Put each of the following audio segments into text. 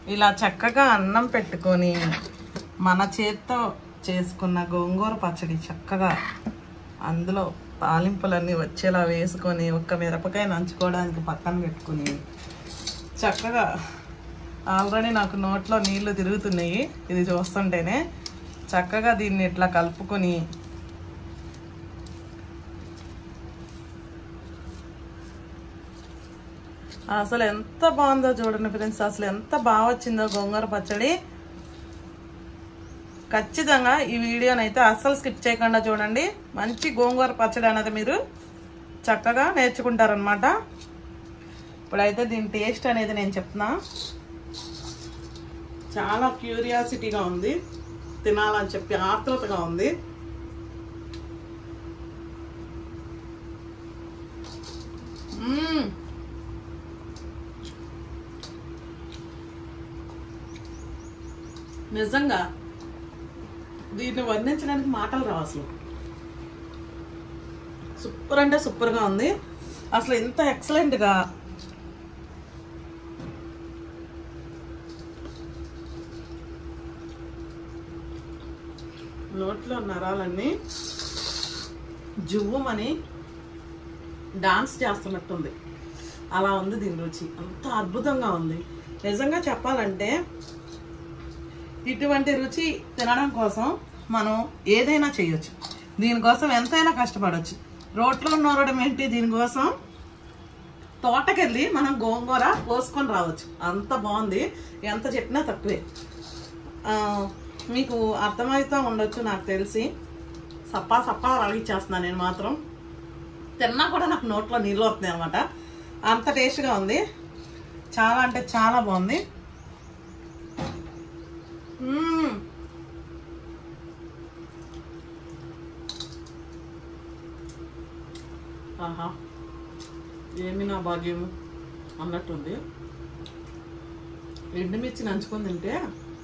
ఇలా చక్కగా అన్నం పెట్టుకొని మన చేత్తో చేసుకున్న గోంగూర పచ్చడి చక్కగా అందులో తాలింపులన్నీ వచ్చేలా వేసుకొని ఒక్క మిరపకాయ నంచుకోవడానికి పక్కన పెట్టుకుని చక్కగా ఆల్రెడీ నాకు నోట్లో నీళ్లు తిరుగుతున్నాయి ఇది చూస్తుంటేనే చక్కగా దీన్ని ఇట్లా కలుపుకొని అసలు ఎంత బాగుందో చూడండి ఫ్రెండ్స్ అసలు ఎంత బాగా వచ్చిందో గోంగూర పచ్చడి ఖచ్చితంగా ఈ వీడియోని అయితే అస్సలు స్కిప్ చేయకుండా చూడండి మంచి గోంగూర పచ్చడి అనేది మీరు చక్కగా నేర్చుకుంటారనమాట ఇప్పుడైతే దీని టేస్ట్ అనేది నేను చెప్తున్నా చాలా క్యూరియాసిటీగా ఉంది తినాలని చెప్పి ఆతృతగా ఉంది మ్మ్. నిజంగా దీన్ని వర్ణించడానికి మాటలు రావు అసలు సూపర్ అంటే సూపర్గా ఉంది అసలు ఇంత ఎక్సలెంట్గా నోట్లో నరాలన్నీ జువ్వమని డాన్స్ చేస్తున్నట్టుంది అలా ఉంది దీని రుచి అంత అద్భుతంగా ఉంది నిజంగా చెప్పాలంటే ఇటువంటి రుచి తినడం కోసం మనం ఏదైనా చేయొచ్చు దీనికోసం ఎంతైనా కష్టపడవచ్చు రోట్లో నూరడం ఏంటి దీనికోసం తోటకెళ్ళి మనం గోంగూర కోసుకొని రావచ్చు అంత బాగుంది ఎంత చెప్పినా తక్కువే ఆ, మీకు అర్థమవుతూ ఉండొచ్చు నాకు తెలిసి సప్పా సప్పా అడిగిచ్చేస్తున్నాను నేను మాత్రం తిన్నా కూడా నాకు నోట్లో నీళ్ళు వస్తున్నాయి అనమాట అంత టేస్ట్గా ఉంది చాలా అంటే చాలా బాగుంది మ్మ్. ఆహా ఏమి నా భాగ్యము అన్నట్టుంది ఎండుమిర్చి నంచుకొని తింటే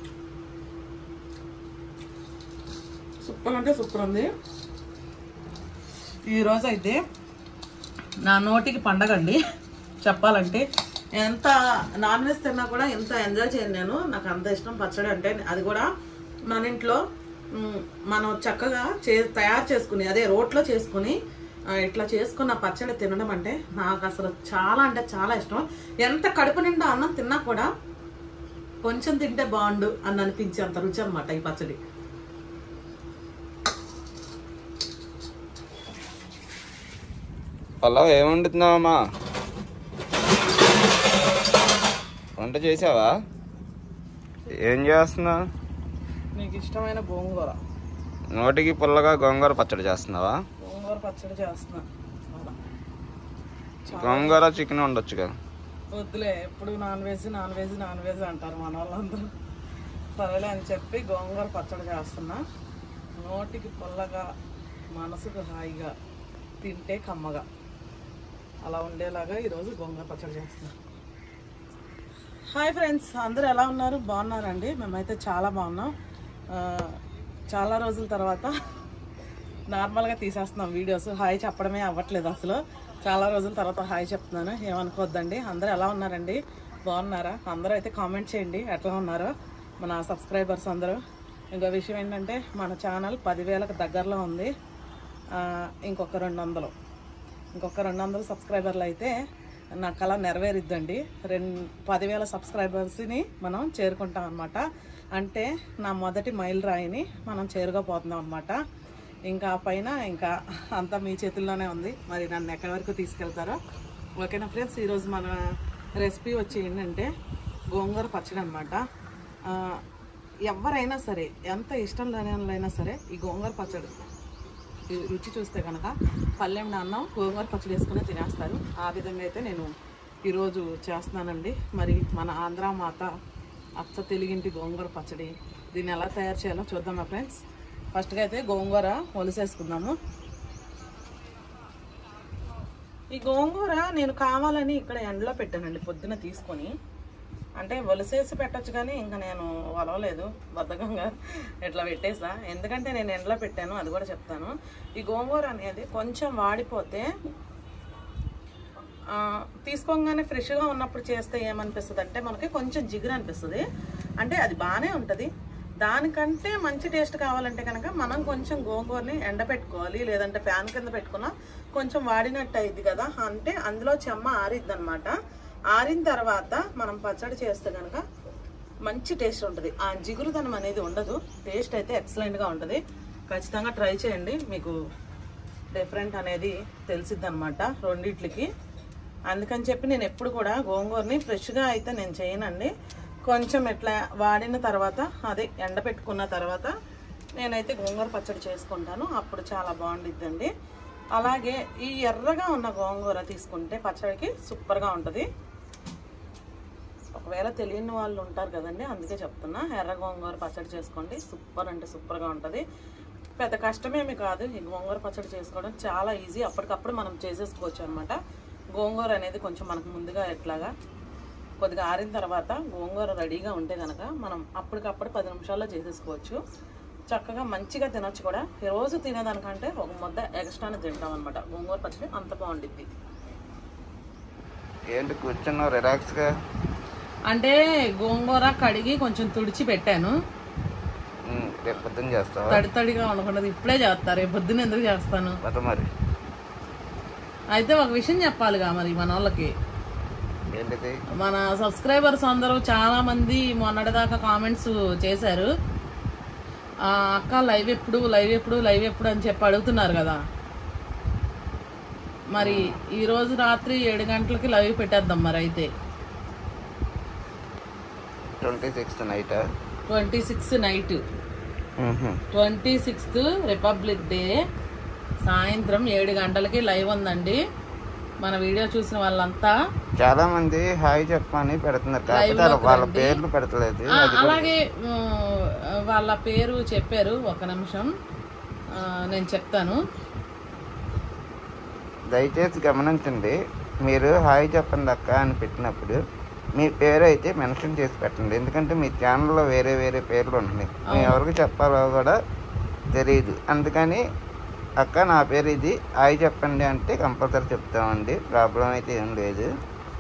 సూపర్ అంటే సూపర్ ఉంది ఈరోజు అయితే నా నోటికి పండగ అండి చెప్పాలంటే ఎంత నాన్ వెజ్ తిన్నా కూడా ఎంత ఎంజాయ్ చేయను నేను నాకు అంత ఇష్టం పచ్చడి అంటే అది కూడా మన ఇంట్లో మ్, మనం చక్కగా చే తయారు చేసుకుని అదే రోట్లో చేసుకుని ఆ, ఇట్లా చేసుకున్న పచ్చడి తినడం అంటే నాకు అసలు చాలా అంటే చాలా ఇష్టం ఎంత కడుపు నిండా అన్నం తిన్నా కూడా కొంచెం తింటే బాగుండు అని అనిపించే అంత రుచి అనమాట ఈ పచ్చడి పల్లవి ఏం వండుతున్నావమ్మా వంట చేసావా ఏం చేస్తున్నావు నీకు ఇష్టమైన గోంగూర నోటికి పుల్లగా గోంగూర పచ్చడి చేస్తున్నావా గోంగూర పచ్చడి చేస్తున్నా అలా. గోంగూర చికెన్ వండొచ్చుగా వద్దులే ఎప్పుడు non veg non veg non veg అంటారు మన వాళ్ళందరూ సరేలే అని చెప్పి గోంగూర పచ్చడి చేస్తున్నా నోటికి పుల్లగా మనసుకు హాయిగా తింటే కమ్మగా అలా ఉండేలాగా ఈరోజు గోంగూర పచ్చడి చేస్తున్నా హాయ్ ఫ్రెండ్స్ అందరూ ఎలా ఉన్నారు బాగున్నారండి మేమైతే చాలా బాగున్నాం ఆ, చాలా రోజుల తర్వాత నార్మల్గా తీసేస్తున్నాం వీడియోస్ హాయ్ చెప్పడమే అవ్వట్లేదు అసలు చాలా రోజుల తర్వాత హాయ్ చెప్తున్నాను ఏమనుకోవద్దండి అందరూ ఎలా ఉన్నారండి బాగున్నారా అందరూ అయితే కామెంట్ చేయండి ఎట్లా ఉన్నారో మన సబ్స్క్రైబర్స్ అందరూ ఇంకో విషయం ఏంటంటే మన ఛానల్ పదివేలకు దగ్గరలో ఉంది ఆ, ఇంకొక రెండు వందలు ఇంకొక రెండు వందల సబ్స్క్రైబర్లు అయితే నా కళ నెరవేరిద్దండి రెండు పదివేల సబ్స్క్రైబర్స్ని మనం చేరుకుంటాం అనమాట అంటే నా మొదటి మైల్ రాయిని మనం చేరుకోపోతున్నాం అనమాట ఇంకా ఆ పైన ఇంకా అంతా మీ చేతుల్లోనే ఉంది మరి నన్ను ఎక్కడి వరకు తీసుకెళ్తారో ఓకేనా ఫ్రెండ్స్ ఈరోజు మన రెసిపీ వచ్చి ఏంటంటే గోంగూర పచ్చడి అనమాట ఎవరైనా సరే ఎంత ఇష్టం లేని వాళ్ళైనా సరే ఈ గోంగూర పచ్చడి ఈ రుచి చూస్తే కనుక పల్లెం అన్నం గోంగూర పచ్చడి వేసుకుని తినేస్తారు ఆ విధంగా అయితే నేను ఈరోజు చేస్తున్నానండి మరి మన ఆంధ్ర మాత అచ్చ తెలుగింటి గోంగూర పచ్చడి దీన్ని ఎలా తయారు చేయాలో చూద్దామా ఫ్రెండ్స్ ఫస్ట్గా అయితే గోంగూర ఒలిసేసుకుందాము ఈ గోంగూర నేను కావాలని ఇక్కడ ఎండలో పెట్టానండి పొద్దున తీసుకొని అంటే వలసేసి పెట్టొచ్చు కానీ ఇంకా నేను వలవలేదు బద్ధకంగా ఇట్లా పెట్టేసా ఎందుకంటే నేను ఎండలో పెట్టాను అది కూడా చెప్తాను ఈ గోంగూర అనేది కొంచెం వాడిపోతే ఆ, తీసుకోగానే ఫ్రెష్గా ఉన్నప్పుడు చేస్తే ఏమనిపిస్తుంది అంటే మనకి కొంచెం జిగురు అనిపిస్తుంది అంటే అది బాగానే ఉంటుంది దానికంటే మంచి టేస్ట్ కావాలంటే కనుక మనం కొంచెం గోంగూరని ఎండబెట్టుకోవాలి లేదంటే ఫ్యాన్ కింద పెట్టుకున్నా కొంచెం వాడినట్టు అయింది కదా అంటే అందులో చెమ్మ ఆరిద్ది అనమాట ఆరిన తర్వాత మనం పచ్చడి చేస్తే కనుక మంచి టేస్ట్ ఉంటుంది ఆ జిగురుదనం అనేది ఉండదు టేస్ట్ అయితే ఎక్సలెంట్గా ఉంటుంది ఖచ్చితంగా ట్రై చేయండి మీకు డిఫరెంట్ అనేది తెలిసిద్ది అనమాట రెండిట్లకి అందుకని చెప్పి నేను ఎప్పుడు కూడా గోంగూరని ఫ్రెష్గా అయితే నేను చేయనండి కొంచెం ఇట్లా వాడిన తర్వాత అదే ఎండబెట్టుకున్న తర్వాత నేనైతే గోంగూర పచ్చడి చేసుకుంటాను అప్పుడు చాలా బాగుండిద్దండి అలాగే ఈ ఎర్రగా ఉన్న గోంగూర తీసుకుంటే పచ్చడికి సూపర్గా ఉంటుంది ఒకవేళ తెలియని వాళ్ళు ఉంటారు కదండి అందుకే చెప్తున్నా ఎర్ర గోంగూర పచ్చడి చేసుకోండి సూపర్ అంటే సూపర్గా ఉంటుంది పెద్ద కష్టమేమి కాదు ఈ గోంగూర పచ్చడి చేసుకోవడం చాలా ఈజీ అప్పటికప్పుడు మనం చేసేసుకోవచ్చు అనమాట గోంగూర అనేది కొంచెం మనకు ముందుగా ఎట్లాగా కొద్దిగా ఆరిన తర్వాత గోంగూర రెడీగా ఉంటే కనుక మనం అప్పటికప్పుడు పది నిమిషాల్లో చేసేసుకోవచ్చు చక్కగా మంచిగా తినొచ్చు కూడా ఈ రోజు తినేదానికంటే ఒక ముద్ద ఎక్స్ట్రానే తింటాం అనమాట గోంగూర పచ్చడి అంత బాగుండిద్ది ఏంటి కూర్చున్నావు రిలాక్స్గా అంటే గోంగూర కడిగి కొంచెం తుడిచి పెట్టాను ఉమ్, రేపు పొద్దున్న చేస్తావా తడి తడిగా ఉండకుండా ఇప్పుడే చేస్తారు రేపు పొద్దున్న ఎందుకు చేస్తాను పద మరి అయితే ఒక విషయం చెప్పాలిగా మరి మన వాళ్ళకి ఏంటిది మన సబ్స్క్రైబర్స్ అందరూ చాలా మంది మొన్నటిదాకా కామెంట్స్ చేశారు ఆ, అక్క లైవ్ ఎప్పుడు లైవ్ ఎప్పుడు లైవ్ ఎప్పుడు అని చెప్పి అడుగుతున్నారు కదా మరి ఈ రోజు రాత్రి ఏడు గంటలకి లైవ్ పెట్టేద్దాం మరి అయితే twenty sixth night twenty six night twenty sixth republic day సాయంత్రం ఏడు గంటలకి లైవ్ ఉందండి మన వీడియో చూసిన వాళ్ళంతా చాలా మంది హాయ్ చెప్పమని పెడుతున్నారు కాకపోతే వాళ్ళ- వాళ్ళ పేర్లు పెడతలేదు ఆ, అలాగే ఆ, వాళ్ళ పేరు చెప్పారు ఒక నిమిషం ఆ, నేను చెప్తాను దయచేసి గమనించండి మీరు హాయ్ చెప్పండి అక్క అని పెట్టినప్పుడు మీ పేరు అయితే మెన్షన్ చేసి పెట్టండి ఎందుకంటే మీ ఛానల్లో వేరే వేరే పేర్లు ఉంటున్నాయి మీ ఎవరికి చెప్పాలో కూడా తెలియదు అందుకని అక్క నా పేరు ఇది హాయ్ చెప్పండి అంటే కంపల్సరీ చెప్తామండి ప్రాబ్లం అయితే ఏం లేదు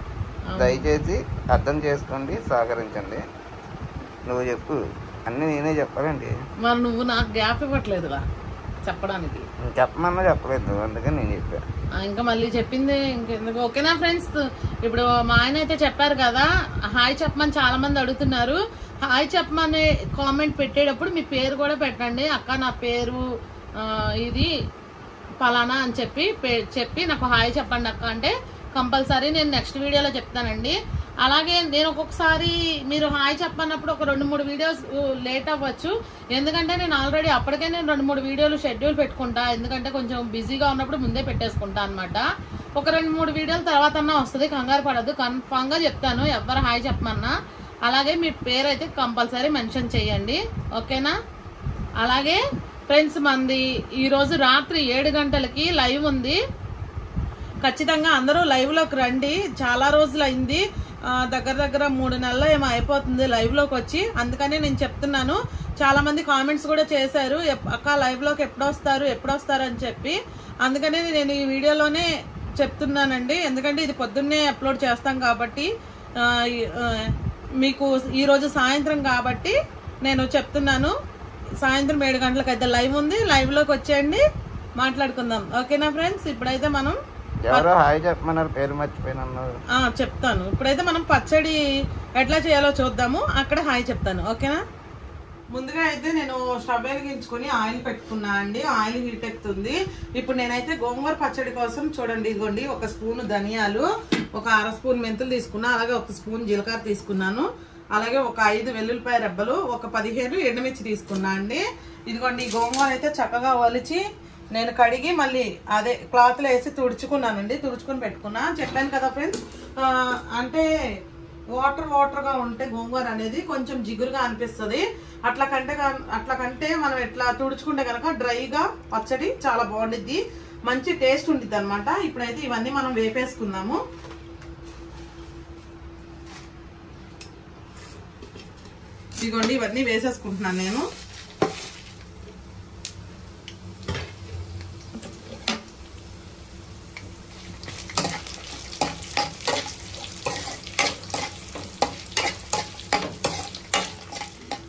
దయచేసి అర్థం చేసుకోండి సహకరించండి నువ్వు చెప్పు అన్నీ నేనే చెప్పాలండి మరి నువ్వు నాకు గ్యాప్ ఇవ్వట్లేదుగా చెప్పడానికి నేను చెప్పమన్నా చెప్పలేదు అందుకని నేను చెప్పాను ఆ, ఇంకా మళ్ళీ చెప్పింది ఇంకెందుకు ఓకేనా ఫ్రెండ్స్ ఇప్పుడు మా ఆయన అయితే చెప్పారు కదా హాయ్ చెప్పమని చాలా మంది అడుగుతున్నారు హాయ్ చెప్పమని కామెంట్ పెట్టేటప్పుడు మీ పేరు కూడా పెట్టండి అక్క నా పేరు ఆ, ఇది ఫలానా అని చెప్పి పే- చెప్పి నాకు హాయ్ చెప్పండి అక్క అంటే కంపల్సరీ నేను నెక్స్ట్ వీడియోలో చెప్తానండి అలాగే నేను ఒక్కొక్కసారి మీరు హాయ్ చెప్పన్నప్పుడు ఒక రెండు మూడు వీడియోస్ లేట్ అవ్వచ్చు ఎందుకంటే నేను ఆల్రెడీ అప్పటికే నేను రెండు మూడు వీడియోలు షెడ్యూల్ పెట్టుకుంటా ఎందుకంటే కొంచెం బిజీగా ఉన్నప్పుడు ముందే పెట్టేసుకుంటా అనమాట ఒక రెండు మూడు వీడియోల తర్వాత అన్నా వస్తుంది కంగారు పడద్దు కన్ఫామ్ గా చెప్తాను ఎవరు హాయ్ చెప్పమన్నా అలాగే మీ పేరు అయితే కంపల్సరీ మెన్షన్ చేయండి ఓకేనా అలాగే ఫ్రెండ్స్ మంది ఈరోజు రాత్రి ఏడు గంటలకి లైవ్ ఉంది ఖచ్చితంగా అందరూ లైవ్ లోకి రండి చాలా రోజులు అయింది ఆ, దగ్గర దగ్గర మూడు నెలలు ఏమో అయిపోతుంది లైవ్ లోకి వచ్చి అందుకనే నేను చెప్తున్నాను చాలా మంది కామెంట్స్ కూడా చేశారు ఎప్- అక్క లైవ్ లోకి ఎప్పుడు వస్తారు ఎప్పుడు వస్తారు అని చెప్పి అందుకనే నేను ఈ వీడియోలోనే చెప్తున్నానండి ఎందుకంటే ఇది పొద్దున్నే అప్లోడ్ చేస్తాం కాబట్టి ఆ, ఈ- ఆ, మీకు ఈ రోజు సాయంత్రం కాబట్టి నేను చెప్తున్నాను సాయంత్రం ఏడు గంటలకు అయితే లైవ్ ఉంది లైవ్ లోకి వచ్చేయండి మాట్లాడుకుందాం ఓకేనా ఫ్రెండ్స్ ఇప్పుడైతే మనం ఎవరో హాయ్ చెప్పమన్నారు పేరు మర్చిపోయిన అన్నారు ఆ చెప్తాను ఇప్పుడైతే మనం పచ్చడి ఎట్లా చేయాలో చూద్దాము అక్కడ హాయ్ చెప్తాను ఓకేనా ముందుగా అయితే నేను స్టవ్ వెలిగించుకొని ఆయిల్ పెట్టుకున్నా అండి ఆయిల్ హీట్ ఎక్కుతుంది ఇప్పుడు నేనైతే గోంగూర పచ్చడి కోసం చూడండి ఇదిగోండి ఒక స్పూన్ ధనియాలు ఒక అర స్పూన్ మెంతులు తీసుకున్నా అలాగే ఒక స్పూన్ జీలకర్ర తీసుకున్నాను అలాగే ఒక ఐదు వెల్లుల్లిపాయ రెబ్బలు ఒక పదిహేను ఎండుమిర్చి తీసుకున్నా అండి ఇదిగోండి ఈ గోంగూర అయితే చక్కగా ఒలిచి నేను కడిగి మళ్ళీ అదే క్లాత్లో వేసి తుడుచుకున్నానండి తుడుచుకుని పెట్టుకున్నా చెప్పాను కదా ఫ్రెండ్స్ అంటే వాటర్ వాటర్ గా ఉంటే గోంగూర అనేది కొంచెం జిగురుగా అనిపిస్తుంది అట్లా కంటే గా- అట్లా కంటే మనం ఎట్లా తుడుచుకుంటే కనుక డ్రైగా పచ్చడి చాలా బాగుండిద్ది మంచి టేస్ట్ ఉండిద్ది అనమాట ఇప్పుడైతే ఇవన్నీ మనం వేపేసుకుందాము ఇదిగోండి ఇవన్నీ వేసేసుకుంటున్నాను నేను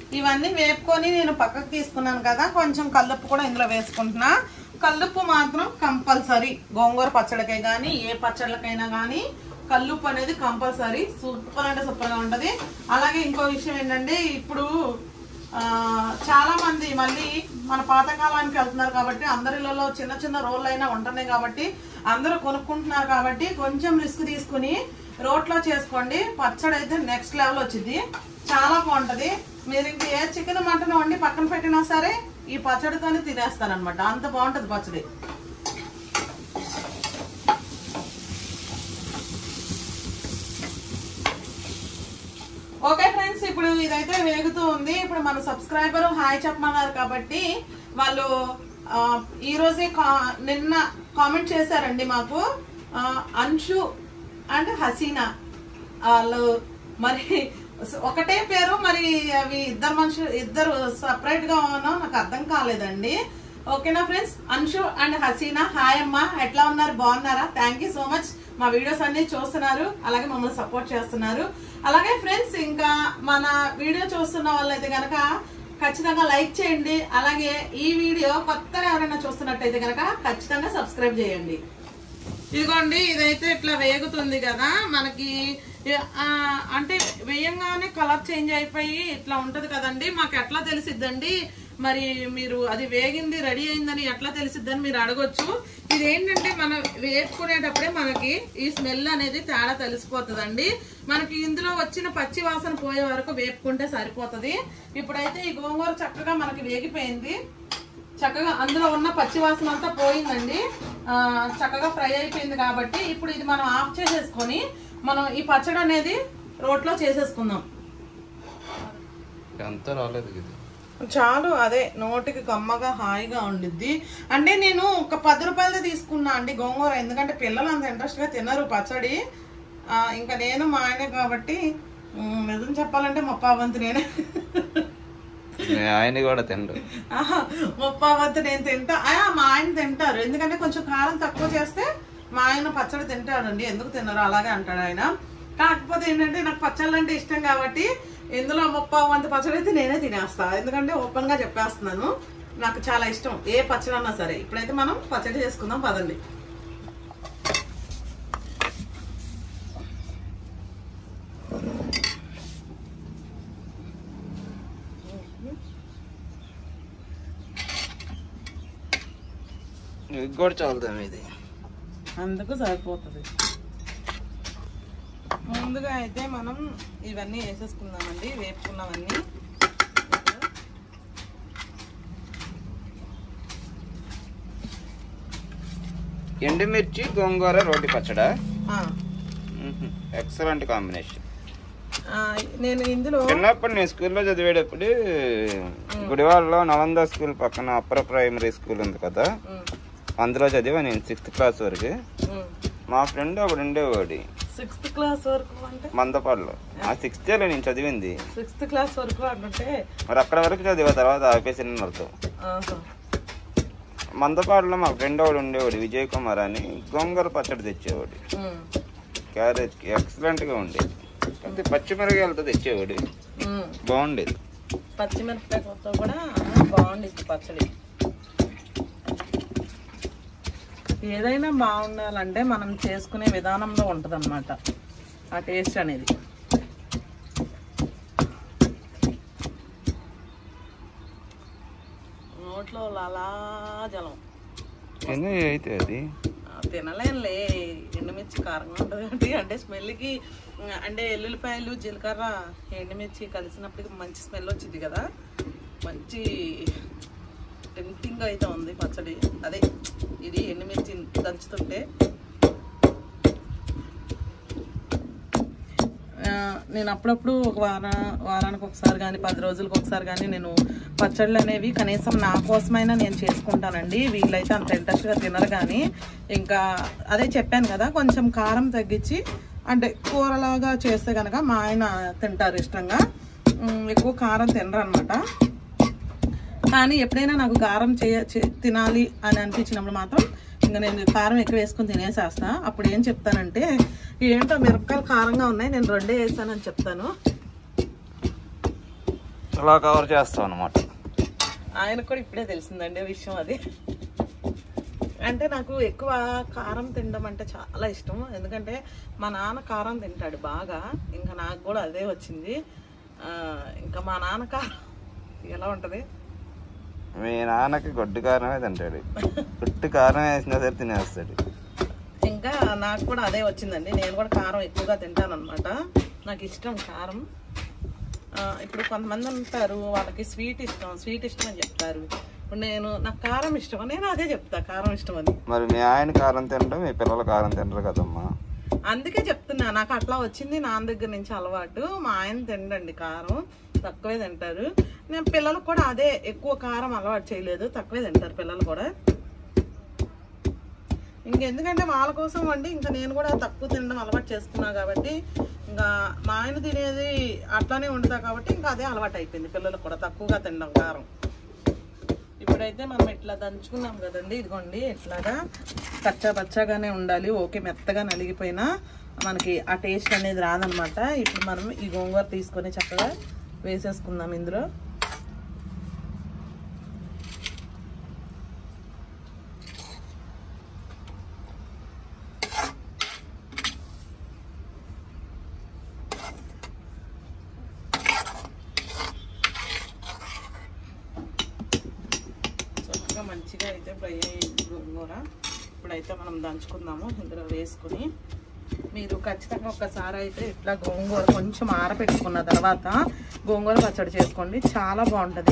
ఇవన్నీ వేపుకొని నేను పక్కకు తీసుకున్నాను కదా కొంచెం కల్లుప్పు కూడా ఇందులో వేసుకుంటున్నా కల్లుప్పు మాత్రం కంపల్సరీ గోంగూర పచ్చడికే కానీ ఏ పచ్చళ్ళకైనా కానీ కల్లుప్పు అనేది కంపల్సరీ సూపర్ అంటే సూపర్గా ఉంటుంది అలాగే ఇంకో విషయం ఏంటంటే ఇప్పుడు ఆ, చాలా మంది మళ్ళీ మన పాతకాలానికి వెళ్తున్నారు కాబట్టి అందరిలో చిన్న చిన్న రోళ్ళు అయినా ఉంటున్నాయి కాబట్టి అందరూ కొనుక్కుంటున్నారు కాబట్టి కొంచెం రిస్క్ తీసుకుని రోట్లో చేసుకోండి పచ్చడి అయితే నెక్స్ట్ లెవెల్ వచ్చింది చాలా బాగుంటది మీరు ఇంక ఏ చికెన్ మటన్ వండి పక్కన పెట్టినా సరే ఈ పచ్చడితోనే తినేస్తారనమాట అంత బాగుంటది పచ్చడి ఓకే ఫ్రెండ్స్ ఇప్పుడు ఇదైతే వేగుతూ ఉంది ఇప్పుడు మన సబ్స్క్రైబర్ హాయ్ చెప్పమన్నారు కాబట్టి వాళ్ళు ఆ, ఈ రోజే కా- నిన్న కామెంట్ చేశారండి మాకు ఆ, అన్షు అండ్ హసీనా వాళ్ళు మరి ఒకటే పేరు మరి అవి ఇద్దరు మనుషులు ఇద్దరు సపరేట్ గా ఉన్నాం నాకు అర్థం కాలేదండి ఓకేనా friends Anshu and Haseena hi అమ్మా ఎట్లా ఉన్నారు బాగున్నారా థ్యాంక్ యూ సో మచ్ మా వీడియోస్ అన్ని చూస్తున్నారు అలాగే మమ్మల్ని సపోర్ట్ చేస్తున్నారు అలాగే ఫ్రెండ్స్ ఇంకా మన వీడియో చూస్తున్న వాళ్ళైతే గనక ఖచ్చితంగా లైక్ చేయండి అలాగే ఈ వీడియో కొత్తగా ఎవరైనా చూస్తున్నట్టయితే గనక ఖచ్చితంగా సబ్స్క్రైబ్ చేయండి ఇదిగోండి ఇదైతే ఇట్లా వేగుతుంది కదా మనకి ఆ, అంటే వేయంగానే కలర్ చేంజ్ అయిపోయి ఇట్లా ఉంటది కదండి మాకు ఎట్లా తెలిసిద్దండి మరి మీరు అది వేగింది రెడీ అయిందని ఎట్లా తెలిసిద్దని మీరు అడగొచ్చు ఇది ఏంటంటే మనం వేపుకునేటప్పుడే మనకి ఈ స్మెల్ అనేది తేడా తెలిసిపోతుందండి మనకి ఇందులో వచ్చిన పచ్చి వాసన పోయే వరకు వేపుకుంటే సరిపోతుంది ఇప్పుడైతే ఈ గోంగూర చక్కగా మనకి వేగిపోయింది చక్కగా అందులో ఉన్న పచ్చి వాసన అంతా పోయిందండి ఆ, చక్కగా ఫ్రై అయిపోయింది కాబట్టి ఇప్పుడు ఇది మనం ఆఫ్ చేసేసుకొని మనం ఈ పచ్చడి అనేది రోట్లో చేసేసుకుందాం ఎంత రాలేదు ఇది చాలు అదే నోటికి కమ్మగా హాయిగా ఉండిద్ది అంటే నేను ఒక పది రూపాయలది తీసుకున్నా అండి గోంగూర ఎందుకంటే పిల్లలు అంత ఇంట్రెస్ట్గా తినరు పచ్చడి ఆ, ఇంకా నేను మా ఆయనే కాబట్టి ఉమ్, నిజం చెప్పాలంటే మా పావంతి నేనే ఆయన కూడా తిండు ఆహా, ముప్పావంతు నేను తింటా ఆ, మా ఆయన తింటారు ఎందుకంటే కొంచెం కారం తక్కువ చేస్తే మా ఆయన పచ్చడి తింటాడండి ఎందుకు తినరు అలాగే అంటాడు ఆయన కాకపోతే ఏంటంటే నాకు పచ్చళ్ళు అంటే ఇష్టం కాబట్టి ఇందులో ముప్పావు వంతు పచ్చడి అయితే నేనే తినేస్తా ఎందుకంటే ఓపెన్ గా చెప్పేస్తున్నాను నాకు చాలా ఇష్టం ఏ పచ్చడి అన్నా సరే ఇప్పుడైతే మనం పచ్చడి చేసుకుందాం పదండి ఇది కూడా చాలుదాం ఇది అందుకు సరిపోతుంది ముందుగా అయితే మనం ఇవన్నీ వేసేసుకుందామండి వేపుకున్నవన్నీ ఎండుమిర్చి గోంగూర రోటి పచ్చడా ఆ, ఎక్సలెంట్ కాంబినేషన్ ఆ, నేను ఇందులో చిన్నప్పుడు నేను స్కూల్లో చదివేటప్పుడు గుడివాడలో నవంద స్కూల్ పక్కన అప్పర్ ప్రైమరీ స్కూల్ ఉంది కదా ఉమ్, అందులో చదివా నేను సిక్స్త్ క్లాస్ వరకు ఉమ్. మా ఫ్రెండ్ ఒకడు ఉండేవాడు సిక్స్త్ క్లాస్ వరకు అంటే మందపాడులో ఆ సిక్స్త్ నేను చదివింది సిక్స్త్ క్లాస్ వరకు అంటే మరి అక్కడ వరకు చదివా తర్వాత ఆపేసిన అర్థం ఆహా. మందపాడులో మా ఫ్రెండ్ ఒకడు ఉండేవాడు విజయ్ కుమార్ అని గోంగూర పచ్చడి తెచ్చేవాడు ఉమ్, క్యారేజ్కి ఎక్సలెంట్గా ఉండేది అంటే పచ్చిమిరకాయలతో తెచ్చేవాడు ఉమ్. బాగుండేది పచ్చిమిరపకాయలతో కూడా బాగుండిద్ది పచ్చడి ఏదైనా బాగుండాలంటే మనం చేసుకునే విధానంలో ఉంటుంది ఆ టేస్ట్ అనేది నోట్లో లాలా జలం ఎన్ని అయితే అది ఆ, తినలేనులే ఎండుమిర్చి కారంగా ఉంటుంది కాబట్టి అంటే స్మెల్కి అంటే ఎల్లుల్లిపాయలు జీలకర్ర ఎండుమిర్చి కలిసినప్పటికి మంచి స్మెల్ వచ్చింది కదా మంచి టెంప్టింగ్ అయితే ఉంది పచ్చడి అదే ఇది ఎండుమిర్చి దంచుతుంటే ఆ, నేను అప్పుడప్పుడు ఒక వార వారానికి ఒకసారి కానీ పది రోజులకు ఒకసారి కానీ నేను పచ్చళ్ళు అనేవి కనీసం నా కోసమైనా నేను చేసుకుంటానండి వీళ్ళైతే అంత ఇంట్రెస్ట్గా తినరు కానీ ఇంకా అదే చెప్పాను కదా కొంచెం కారం తగ్గించి అంటే కూరలాగా చేస్తే కనుక మా ఆయన తింటారు ఇష్టంగా ఉమ్, ఎక్కువ కారం తినరు అనమాట కానీ ఎప్పుడైనా నాకు కారం చేయ చే- తినాలి అని అనిపించినప్పుడు మాత్రం ఇంకా నేను కారం ఎక్కువ వేసుకుని తినేసేస్తా అప్పుడు ఏం చెప్తానంటే ఏంటో మిరపకాయలు కారంగా ఉన్నాయి నేను రెండే వేసానని చెప్తాను ఇలా కవర్ చేస్తాం అనమాట ఆయన కూడా ఇప్పుడే తెలిసిందండి విషయం అది అంటే నాకు ఎక్కువ కారం తినడం అంటే చాలా ఇష్టం ఎందుకంటే మా నాన్న కారం తింటాడు బాగా ఇంకా నాకు కూడా అదే వచ్చింది ఆ, ఇంకా మా నాన్న కారం ఎలా ఉంటుంది మీ నాన్నకి గొడ్డు కారమే తింటాడు గుట్టు కారం వేసినా సరే తినేస్తాడు ఇంకా నాకు కూడా అదే వచ్చిందండి నేను కూడా కారం ఎక్కువగా తింటాను అనమాట నాకు ఇష్టం కారం ఆ, ఇప్పుడు కొంతమంది ఉంటారు వాళ్ళకి స్వీట్ ఇష్టం స్వీట్ ఇష్టం అని చెప్తారు ఇప్పుడు నేను నాకు కారం ఇష్టం నేను అదే చెప్తా కారం ఇష్టం అని మరి మీ ఆయన కారం తినడం మీ పిల్లలు కారం తినరు కదమ్మా అందుకే చెప్తున్నా నాకు అట్లా వచ్చింది నాన్న దగ్గర నుంచి అలవాటు మా ఆయన తిండండి కారం తక్కువే తింటారు నేను పిల్లలకు కూడా అదే ఎక్కువ కారం అలవాటు చేయలేదు తక్కువే తింటారు పిల్లలు కూడా ఇంకెందుకంటే వాళ్ళ కోసం వండి ఇంకా నేను కూడా తక్కువ తినడం అలవాటు చేసుకున్నా కాబట్టి ఇంకా మా ఆయన తినేది అట్లానే వండుతా కాబట్టి ఇంకా అదే అలవాటు అయిపోయింది పిల్లలకు కూడా తక్కువగా తినడం కారం ఇప్పుడైతే మనం ఇట్లా దంచుకున్నాం కదండి ఇదిగోండి ఇట్లాగా కచ్చా పచ్చాగానే ఉండాలి ఓకే మెత్తగా నలిగిపోయినా మనకి ఆ టేస్ట్ అనేది రాదనమాట ఇప్పుడు మనం ఈ గోంగూర తీసుకొని చక్కగా వేసేసుకుందాం ఇందులో చక్కగా మంచిగా అయితే ఫ్రై అయ్యింది గోంగూర ఇప్పుడైతే మనం దంచుకుందాము ఇందులో వేసుకుని మీరు ఖచ్చితంగా ఒక్కసారి అయితే ఇట్లా గోంగూర కొంచెం ఆరబెట్టుకున్న తర్వాత గోంగూర పచ్చడి చేసుకోండి చాలా బాగుంటుంది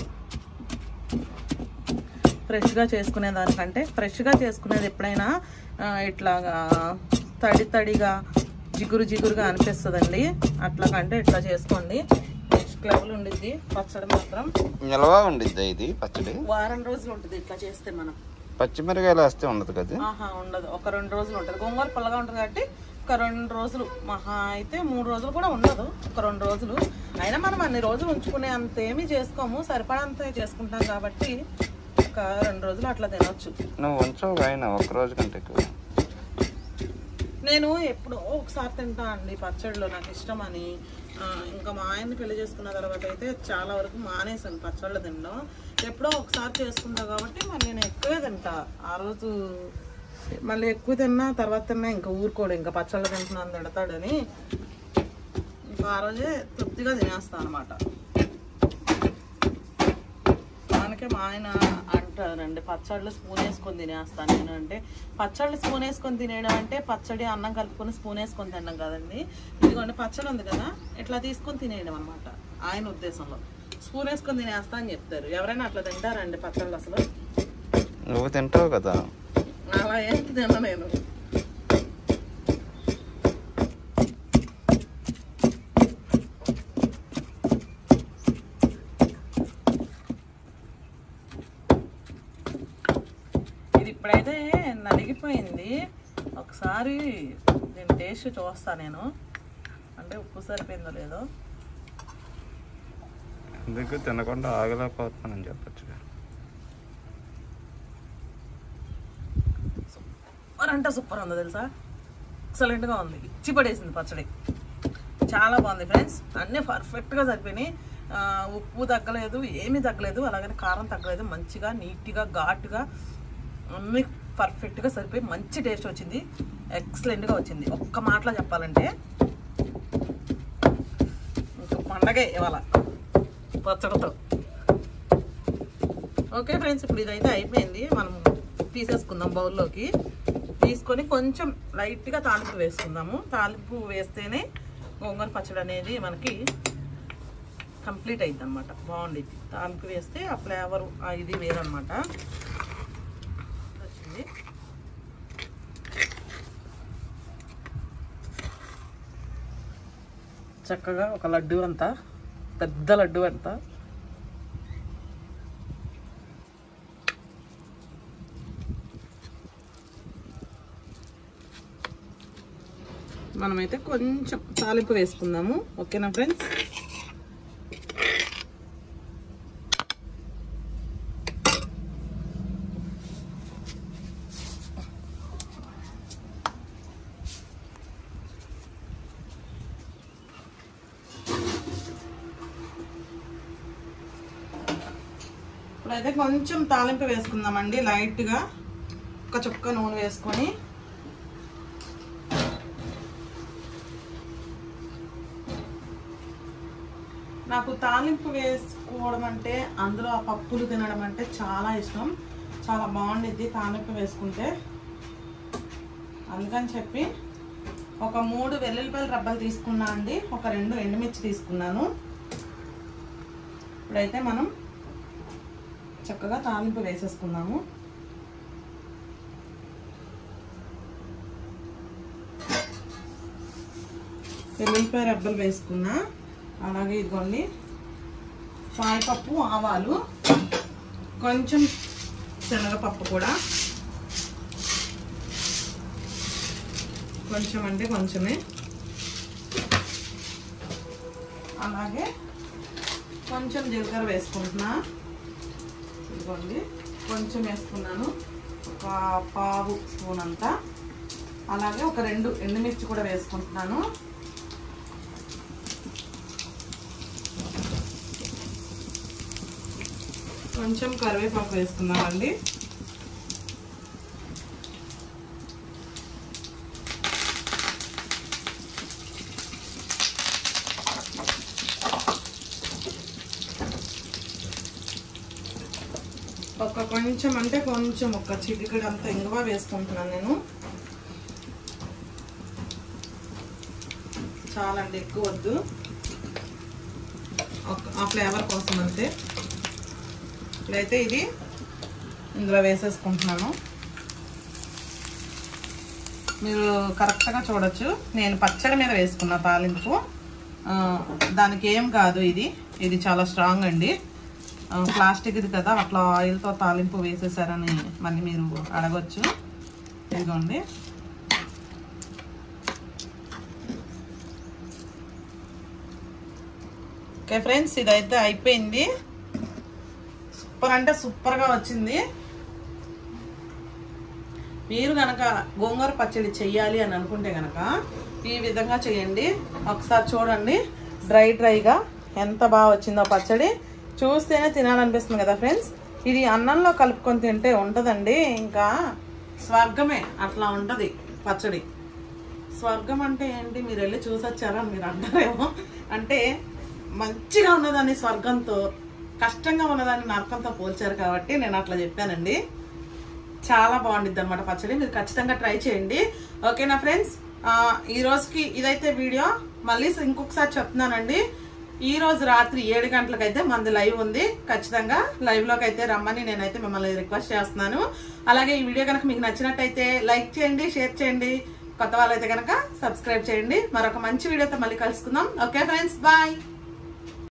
ఫ్రెష్గా చేసుకునే దానికంటే ఫ్రెష్గా చేసుకునేది ఎప్పుడైనా ఆ, ఇట్లాగా తడి తడిగా జిగురు జిగురుగా అనిపిస్తుందండి అట్లా కంటే ఇట్లా చేసుకోండి నెక్స్ట్ లెవెల్ ఉండిద్ది పచ్చడి మాత్రం నిల్వ ఉండిద్దా ఇది పచ్చడి వారం రోజులు ఉంటుంది ఇట్లా చేస్తే మనం పచ్చిమిరకాయలు వేస్తే ఉండదు కదా ఆహా ఉండదు ఒక రెండు రోజులు ఉంటుంది గోంగూర పుల్లగా ఉంటుంది కాబట్టి ఒక రెండు రోజులు మహా అయితే మూడు రోజులు కూడా ఉండదు ఒక రెండు రోజులు అయినా మనం అన్ని రోజులు ఉంచుకునే అంత ఏమీ చేసుకోము సరిపడంత చేసుకుంటాం కాబట్టి ఒక రెండు రోజులు అట్లా తినొచ్చు నువ్వు ఉంచవు ఆయన ఒక రోజు కంటే ఎక్కువ నేను ఎప్పుడో ఒకసారి తింటా అండి పచ్చడిలో నాకు ఇష్టం అని ఆ, ఇంకా మా ఆయన్ని పెళ్లి చేసుకున్న తర్వాత అయితే చాలా వరకు మానేసాను పచ్చళ్ళు తినడం ఎప్పుడో ఒకసారి చేసుకుంటా కాబట్టి మరి నేను ఎక్కువే తింటా ఆ రోజు మళ్ళీ ఎక్కువ తిన్నా తర్వాత తిన్నా ఇంకా ఊరుకోడు ఇంకా పచ్చళ్ళు తింటున్నాను తిడతాడని ఇంకా ఆ రోజే తృప్తిగా తినేస్తాను అనమాట దానికే మా ఆయన అంటారండి పచ్చళ్ళు స్పూన్ వేసుకొని తినేస్తాను నేను అంటే పచ్చళ్ళు స్పూన్ వేసుకొని తినేయడం అంటే పచ్చడి అన్నం కలుపుకొని స్పూన్ వేసుకొని తినడం కదండి ఇదిగోండి పచ్చడి ఉంది కదా ఇట్లా తీసుకొని తినేయడం అనమాట ఆయన ఉద్దేశంలో స్పూన్ వేసుకొని తినేస్తా అని చెప్తారు ఎవరైనా అట్లా తింటారండి పచ్చళ్ళు అసలు నువ్వు తింటావు కదా అలా ఏం తిన నేను ఇది ఇప్పుడైతే నలిగిపోయింది ఒకసారి దీని టేస్ట్ చూస్తా నేను అంటే ఉప్పు సరిపోయిందో లేదో ఎందుకు తినకుండా ఆగలేకపోతున్నానని చెప్పచ్చు సూపర్ అంటే సూపర్ ఉంది తెలుసా ఎక్సలెంట్గా ఉంది ఇచ్చి పడేసింది పచ్చడి చాలా బాగుంది ఫ్రెండ్స్ అన్నీ పర్ఫెక్ట్గా సరిపోయినాయి ఆ, ఉప్పు తగ్గలేదు ఏమీ తగ్గలేదు అలాగని కారం తగ్గలేదు మంచిగా నీట్గా ఘాటుగా అన్నీ పర్ఫెక్ట్గా సరిపోయి మంచి టేస్ట్ వచ్చింది ఎక్సలెంట్గా వచ్చింది ఒక్క మాటలో చెప్పాలంటే ఇంకా పండగే ఇవాళ పచ్చడితో ఓకే ఫ్రెండ్స్ ఇప్పుడు ఇదైతే అయిపోయింది మనం తీసేసుకుందాం బౌల్లోకి తీసుకొని కొంచెం లైట్గా తాలింపు వేసుకుందాము తాలింపు వేస్తేనే గోంగూర పచ్చడి అనేది మనకి కంప్లీట్ అయింది అనమాట బాగుండిద్ది తాలింపు వేస్తే ఆ ఫ్లేవర్ ఇది వేరనమాట వచ్చింది చక్కగా ఒక లడ్డు అంతా పెద్ద లడ్డు అంతా మనమైతే కొంచెం తాలింపు వేసుకుందాము ఓకేనా ఫ్రెండ్స్ ఇప్పుడైతే కొంచెం తాలింపు వేసుకుందామండి లైట్గా ఒక చుక్క నూనె వేసుకొని నాకు తాలింపు వేసుకోవడం అంటే అందులో ఆ పప్పులు తినడం అంటే చాలా ఇష్టం చాలా బాగుండిద్ది తాలింపు వేసుకుంటే అందుకని చెప్పి ఒక మూడు వెల్లుల్లిపాయల రబ్బలు తీసుకున్నా అండి ఒక రెండు ఎండుమిర్చి తీసుకున్నాను ఇప్పుడైతే మనం చక్కగా తాలింపు వేసేసుకున్నాము వెల్లుల్లిపాయ రబ్బలు వేసుకున్నా అలాగే ఇదిగోండి సాయిపప్పు ఆవాలు కొంచెం శనగపప్పు కూడా కొంచెం అంటే కొంచెమే అలాగే కొంచెం జీలకర్ర వేసుకుంటున్నా ఇదిగోండి కొంచెం వేసుకున్నాను ఒక పావు స్పూన్ అంతా అలాగే ఒక రెండు ఎండుమిర్చి కూడా వేసుకుంటున్నాను కొంచెం కరివేపాకు వేసుకుందామండి ఒక కొంచెం అంటే కొంచెం ఒక చిటికడు అంత ఇంగువ వేసుకుంటున్నాను నేను చాలా అండి ఎక్కువ వద్దు ఒక ఆ ఫ్లేవర్ కోసం అంతే ఇప్పుడైతే ఇది ఇందులో వేసేసుకుంటున్నాను మీరు కరెక్ట్గా చూడొచ్చు నేను పచ్చడి మీద వేసుకున్న తాలింపు ఆ, దానికి ఏం కాదు ఇది ఇది చాలా స్ట్రాంగ్ అండి ఆ, ప్లాస్టిక్ ఇది కదా అట్లా ఆయిల్తో తాలింపు వేసేసారని మళ్ళీ మీరు అడగొచ్చు ఇదిగోండి ఓకే ఫ్రెండ్స్ ఇదైతే అయిపోయింది సూపర్ అంటే సూపర్గా వచ్చింది మీరు కనుక గోంగూర పచ్చడి చెయ్యాలి అని అనుకుంటే కనుక ఈ విధంగా చేయండి ఒకసారి చూడండి డ్రై డ్రైగా ఎంత బాగా వచ్చిందో పచ్చడి చూస్తేనే తినాలనిపిస్తుంది కదా ఫ్రెండ్స్ ఇది అన్నంలో కలుపుకొని తింటే ఉంటుందండి ఇంకా స్వర్గమే అట్లా ఉంటుంది పచ్చడి స్వర్గం అంటే ఏంటి మీరు వెళ్ళి చూసొచ్చారా అని మీరు అంటారేమో అంటే మంచిగా ఉన్నదాన్ని స్వర్గంతో కష్టంగా ఉన్నదాన్ని నరకంతో పోల్చారు కాబట్టి నేను అట్లా చెప్పానండి చాలా బాగుండిద్ది అనమాట పచ్చడి మీరు ఖచ్చితంగా ట్రై చేయండి ఓకేనా ఫ్రెండ్స్ ఈ రోజుకి ఇదైతే వీడియో మళ్ళీ ఇంకొకసారి చెప్తున్నానండి ఈ రోజు రాత్రి ఏడు గంటలకైతే మనది లైవ్ ఉంది ఖచ్చితంగా లైవ్ లోకి అయితే రమ్మని నేనైతే మిమ్మల్ని రిక్వెస్ట్ చేస్తున్నాను అలాగే ఈ వీడియో కనుక మీకు నచ్చినట్టయితే లైక్ చేయండి షేర్ చేయండి కొత్త వాళ్ళైతే కనుక సబ్స్క్రైబ్ చేయండి మరొక మంచి వీడియోతో మళ్ళీ కలుసుకుందాం ఓకే ఫ్రెండ్స్ బాయ్